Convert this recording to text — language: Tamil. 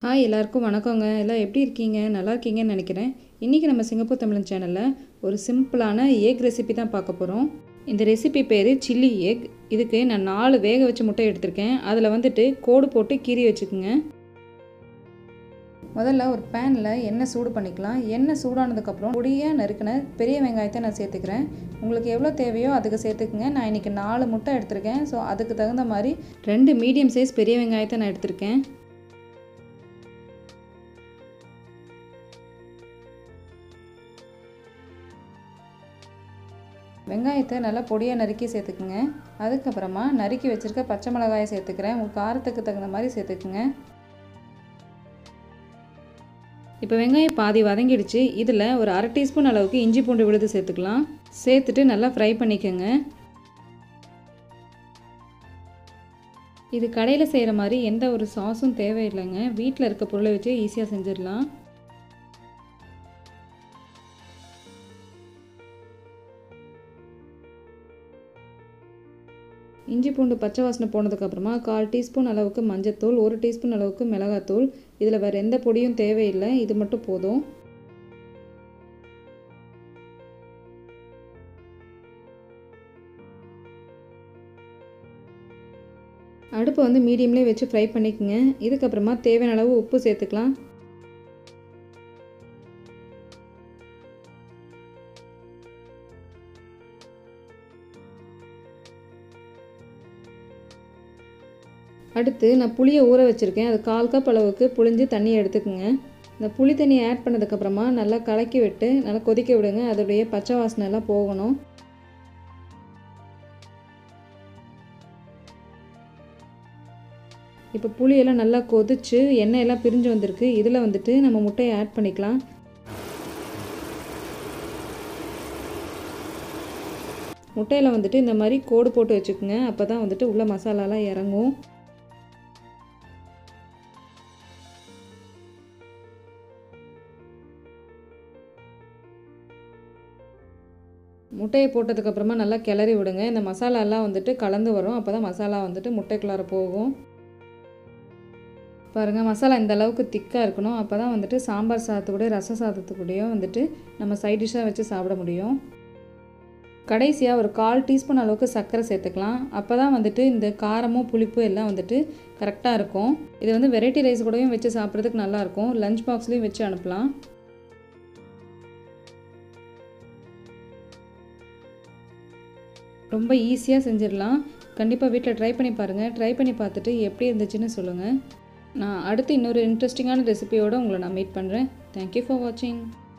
ஹாய் எல்லாருக்கும் வணக்கங்க எல்லாம் எப்படி இருக்கீங்க நல்லா இருக்கீங்கன்னு நினைக்கிறேன் இன்றைக்கி நம்ம சிங்கப்பூர் தமிழன் சேனலில் ஒரு சிம்பிளான எக் ரெசிபி தான் பார்க்க போகிறோம் இந்த ரெசிபி பேர் சில்லி எக் இதுக்கு நான் நாலு வேக வச்ச முட்டை எடுத்திருக்கேன் அதில் வந்துட்டு கோடு போட்டு கீறி வச்சுக்குங்க முதல்ல ஒரு பேனில் எண்ணெய் சூடு பண்ணிக்கலாம் எண்ணெய் சூடானதுக்கப்புறம் பொடியாக நறுக்கின பெரிய வெங்காயத்தை நான் சேர்த்துக்கிறேன் உங்களுக்கு எவ்வளோ தேவையோ அதுக்கு சேர்த்துக்குங்க நான் இன்றைக்கி நாலு முட்டை எடுத்திருக்கேன் ஸோ அதுக்கு தகுந்த மாதிரி ரெண்டு மீடியம் சைஸ் பெரிய வெங்காயத்தை நான் எடுத்திருக்கேன் வெங்காயத்தை நல்லா பொடியாக நறுக்கி சேர்த்துக்குங்க அதுக்கப்புறமா நறுக்கி வச்சுருக்க பச்சை மிளகாயை சேர்த்துக்கிறேன் உங்கள் காரத்துக்கு தகுந்த மாதிரி சேர்த்துக்குங்க இப்போ வெங்காயம் பாதி வதங்கிடுச்சு இதில் ஒரு அரை டீஸ்பூன் அளவுக்கு இஞ்சி பூண்டு விழுது சேர்த்துக்கலாம் சேர்த்துட்டு நல்லா ஃப்ரை பண்ணிக்கோங்க இது கடையில் செய்கிற மாதிரி எந்த ஒரு சாஸும் தேவையில்லைங்க வீட்டில் இருக்க பொருளை வச்சு ஈஸியாக செஞ்சிடலாம் இஞ்சி பூண்டு பச்சை வாசனை போனதுக்கப்புறமா கால் டீஸ்பூன் அளவுக்கு மஞ்சத்தூள் ஒரு டீஸ்பூன் அளவுக்கு மிளகாத்தூள் இதில் வேறு எந்த பொடியும் தேவையில்லை இது மட்டும் போதும் அடுப்பை வந்து மீடியம்லேயே வச்சு ஃப்ரை பண்ணிக்கோங்க இதுக்கப்புறமா தேவையான அளவு உப்பு சேர்த்துக்கலாம் அடுத்து நான் புளியை ஊற வச்சுருக்கேன் அது கால் கப் அளவுக்கு புளிஞ்சு தண்ணியை எடுத்துக்கோங்க இந்த புளி தண்ணியை ஆட் பண்ணதுக்கப்புறமா நல்லா கலக்கி விட்டு நல்லா கொதிக்க விடுங்க அதோடைய பச்சை வாசனை எல்லாம் போகணும் இப்போ புளியெல்லாம் நல்லா கொதிச்சு எண்ணெயெல்லாம் பிரிஞ்சு வந்திருக்கு இதில் வந்துட்டு நம்ம முட்டையை ஆட் பண்ணிக்கலாம் முட்டையில் வந்துட்டு இந்த மாதிரி கோடு போட்டு வச்சுக்கோங்க அப்போ தான் வந்துட்டு உள்ள மசாலாலாம் இறங்கும் முட்டையை போட்டதுக்கப்புறமா நல்லா கிளறி விடுங்க இந்த மசாலாலாம் வந்துட்டு கலந்து வரும் அப்போ தான் மசாலா வந்துட்டு முட்டைக்குள்ளார போகும் பாருங்கள் மசாலா இந்த அளவுக்கு திக்காக இருக்கணும் அப்போ தான் வந்துட்டு சாம்பார் சாதத்துக்கூடயோ ரச சாதத்துக்கூடயோ வந்துட்டு நம்ம சைட் டிஷ்ஷாக வச்சு சாப்பிட முடியும் கடைசியாக ஒரு கால் டீஸ்பூன் அளவுக்கு சர்க்கரை சேர்த்துக்கலாம் அப்போ தான் வந்துட்டு இந்த காரமும் புளிப்பு எல்லாம் வந்துட்டு கரெக்டாக இருக்கும் இது வந்து வெரைட்டி ரைஸ் கூடயும் வச்சு சாப்பிட்றதுக்கு நல்லாயிருக்கும் லஞ்ச் பாக்ஸ்லேயும் வச்சு அனுப்பலாம் ரொம்ப ஈஸியாக செஞ்சிடலாம் கண்டிப்பாக வீட்டில் ட்ரை பண்ணி பாருங்கள் ட்ரை பண்ணி பார்த்துட்டு எப்படி இருந்துச்சுன்னு சொல்லுங்கள் நான் அடுத்து இன்னொரு இன்ட்ரெஸ்டிங்கான ரெசிபியோடு உங்களை நான் மீட் பண்ணுறேன் தேங்க்யூ ஃபார் வாட்சிங்